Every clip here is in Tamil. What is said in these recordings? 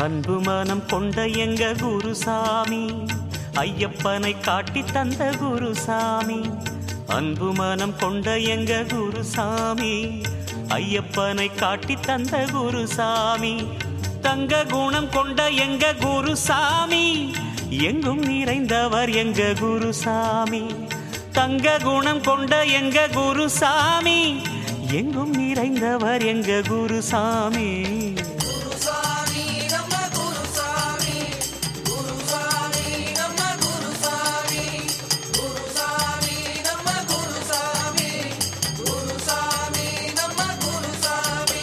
அன்பு மனம் கொண்ட எங்க குருசாமி ஐயப்பனை காட்டி தந்த குருசாமி அன்பு மனம் கொண்ட எங்க குருசாமி ஐயப்பனை காட்டி தந்த குருசாமி தங்க குணம் கொண்ட எங்க குருசாமி எங்கும் நிறைந்தவர் எங்க குருசாமி தங்க குணம் கொண்ட எங்க குருசாமி எங்கும் நிறைந்தவர் எங்க குருசாமி குருசாமி நம்ம குருசாமி குருசாமி நம்ம குருசாமி குருசாமி நம்ம குருசாமி குருசாமி நம்ம குருசாமி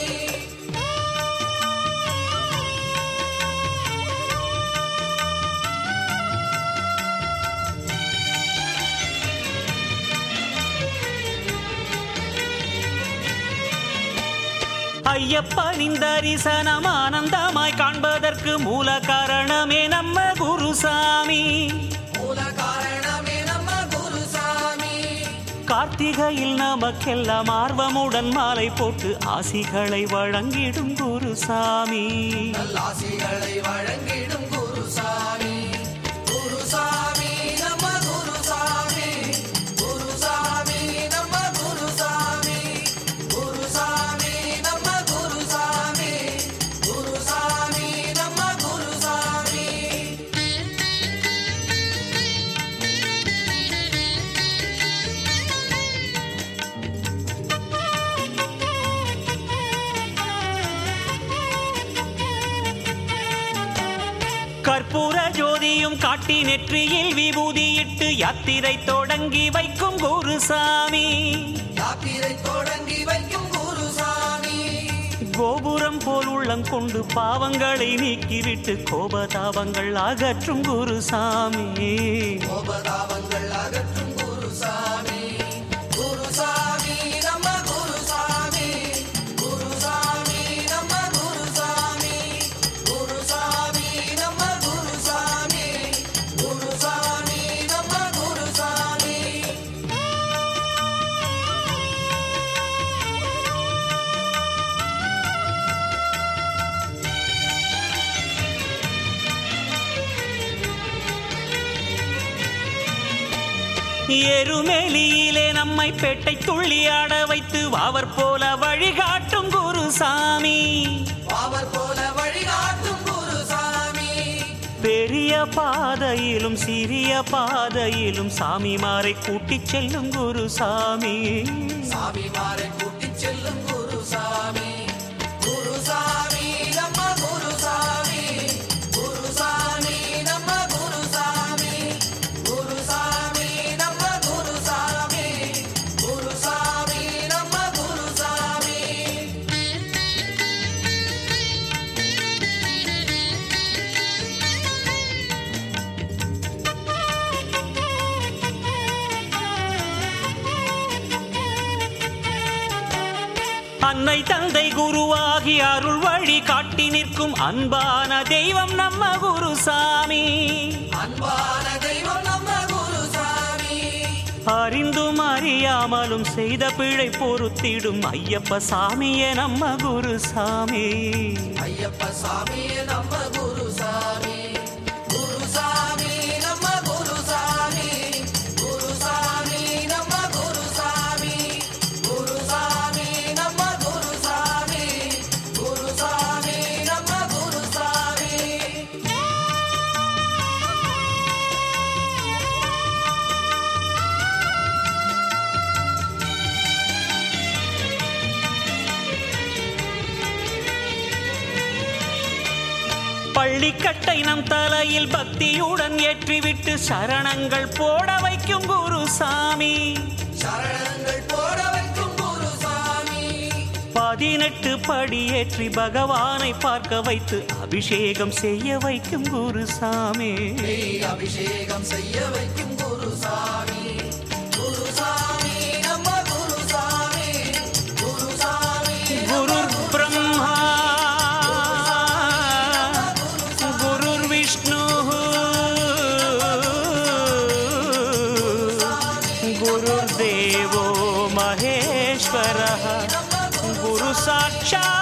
ஐயப்பனின் தரிசனம் ஆனந்தமாய் காண்பதற்கு மூல காரணமே நம்ம குருசாமி மூல காரணமே நம்ம குருசாமி கார்த்திகையில் நமக்கெல்லாம் ஆர்வமுடன் மாலை போட்டு ஆசிகளை வழங்கிடும் குருசாமி நல்லாசிகளை வழங்கிடும் குருசாமி குருசாமி நம்ம குருசாமி குருசாமி நம்ம குருசாமி குருசாமி நம்ம குருசாமி குருசாமி நம்ம குருசாமி கற்பூர ஜோதியும் காட்டி நெற்றியில் விபூதியிட்டு யாத்திரை தொடங்கி வைக்கும் குருசாமி யாத்திரை தொடங்கி வைக்கும் குருசாமி கோபுரம் போல் உள்ளம் கொண்டு பாவங்களை நீக்கிவிட்டு கோபதாபங்கள் அகற்றும் குருசாமி கோபதாபங்கள் அகற்றும் குருசாமி குருசாமி நம்ம குருசாமி குருசாமி நம்ம குருசாமி குருசாமி நம்ம குருசாமி குருசாமி நம்ம குருசாமி எருமெலியிலே நம்மை பெட்டை துள்ளி ஆட வைத்து வாவர் போல வழிகாட்டும் குருசாமி அவர் போல வழிகாட்டும் குருசாமி பெரிய பாதையிலும் சிறிய பாதையிலும் சாமிமாரை கூட்டிச் செல்லும் குருசாமி சாமிமாரை கூட்டிச் செல்லும் குருசாமி குருசாமி நம்ம குருசாமி குருசாமி நம்ம குருசாமி குருசாமி நம்ம குருசாமி குருசாமி நம்ம குருசாமி அன்னை தந்தை குருவாகி அருள் வழி காட்டி நிற்கும் அன்பான தெய்வம் நம்ம குருசாமி அன்பான தெய்வம் நம்ம குருசாமி அறிந்தும் அறியாமலும் செய்த பிழை பொறுத்திடும் ஐயப்ப சாமியே நம்ம குருசாமி ஐயப்ப சாமியே நம்ம குருசாமி குருசாமி நம்ம குருசாமி குருசாமி நம்ம குருசாமி குருசாமி நம்ம குருசாமி குருசாமி நம்ம குருசாமி பள்ளிக்கட்டை நம் தலையில் பக்தியுடன் ஏற்றிவிட்டு சரணங்கள் போட வைக்கும் குருசாமி சரணங்கள் போட வைக்கும் குருசாமி பதினெட்டு படியேற்றி பகவானை பார்க்க வைத்து அபிஷேகம் செய்ய வைக்கும் குருசாமி நீ அபிஷேகம் செய்ய வைக்கும் குருசாமி குருசாமி நம்ம குருசாமி குருசாமி குரு பிரம்மா குருர் விஷ்ணு குருர் தேவோ மகேஸ்வர குரு சாட்சாத்